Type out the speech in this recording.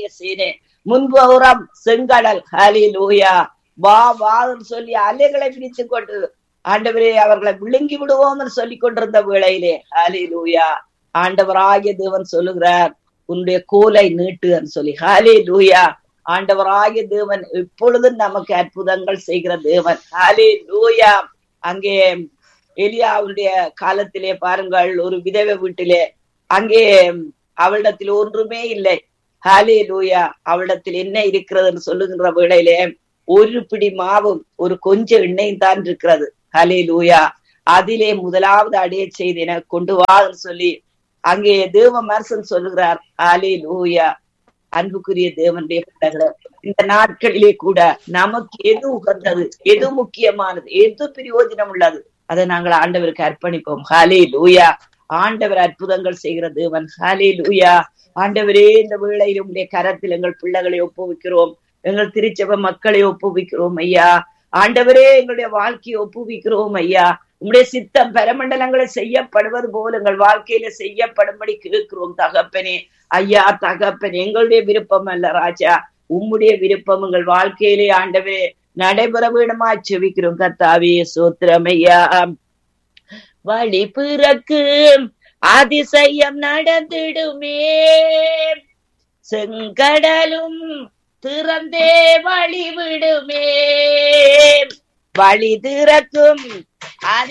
சீனே முன்புறம் செங்கடல் ஹாலி லூயா வா வான்னு சொல்லி அலைகளை பிடித்து கொண்டு ஆண்டவரே அவர்களை விழுங்கி விடுவோம்னு சொல்லி கொண்டிருந்த வேளையிலே ஹாலி லூயா ஆண்டவராகிய தேவன் சொல்லுகிறார் உன்னுடைய கோலை நீட்டுன்னு சொல்லி ஹாலே லூயா ஆண்டவராகிய தேவன் எப்பொழுதும் நமக்கு அற்புதங்கள் செய்கிற தேவன் ஹாலே லூயா அங்கே எலியாவுடைய காலத்திலே பாருங்கள் ஒரு விதவை வீட்டிலே அங்கே அவளிடத்தில் ஒன்றுமே இல்லை ஹாலே லூயா அவளிடத்தில் என்ன இருக்கிறதுன்னு சொல்லுகின்ற வேளையிலே ஒரு பிடி மாவும் ஒரு கொஞ்சம் எண்ணெயும் தான் இருக்கிறது ஹலே லூயா அதிலே முதலாவது அடைய செய்து எனக்கு கொண்டு வான்னு சொல்லி அங்கே தேவ மரசன் சொல்லுகிறார் ஆலே லூயா அன்புக்குரிய தேவனுடைய பிள்ளைகளே இந்த நாட்களிலே கூட நமக்கு எது உகந்தது எது முக்கியமானது எது பிரயோஜனம் உள்ளது அதை நாங்கள் ஆண்டவருக்கு அர்ப்பணிப்போம் ஹாலே லூயா ஆண்டவர் அற்புதங்கள் செய்கிற தேவன் ஹாலே லூயா ஆண்டவரே இந்த வேளையில் உங்களுடைய கரத்தில் எங்கள் பிள்ளைகளை ஒப்புவிக்கிறோம் எங்கள் திருச்சபை மக்களை ஒப்புவிக்கிறோம் ஐயா ஆண்டவரே எங்களுடைய வாழ்க்கையை ஒப்புவிக்கிறோம் ஐயா உங்களுடைய சித்தம் பரமண்டலங்களை செய்யப்படுவது போல எங்கள் வாழ்க்கையில செய்யப்படும்படி கேட்கிறோம் தகப்பனே ஐயா தகப்பன் எங்களுடைய விருப்பம் அல்ல ராஜா உம்முடைய விருப்பம் எங்கள் வாழ்க்கையிலே ஆண்டவரே நடைபெற வேணுமா செவிக்கிறோம் கத்தாவே சோத்திரம் ஐயா வழி பிறக்கு அதிசயம் நடந்திடுமே செங்கடலும் திறந்தே வழி விடுமே வழி திறக்கும்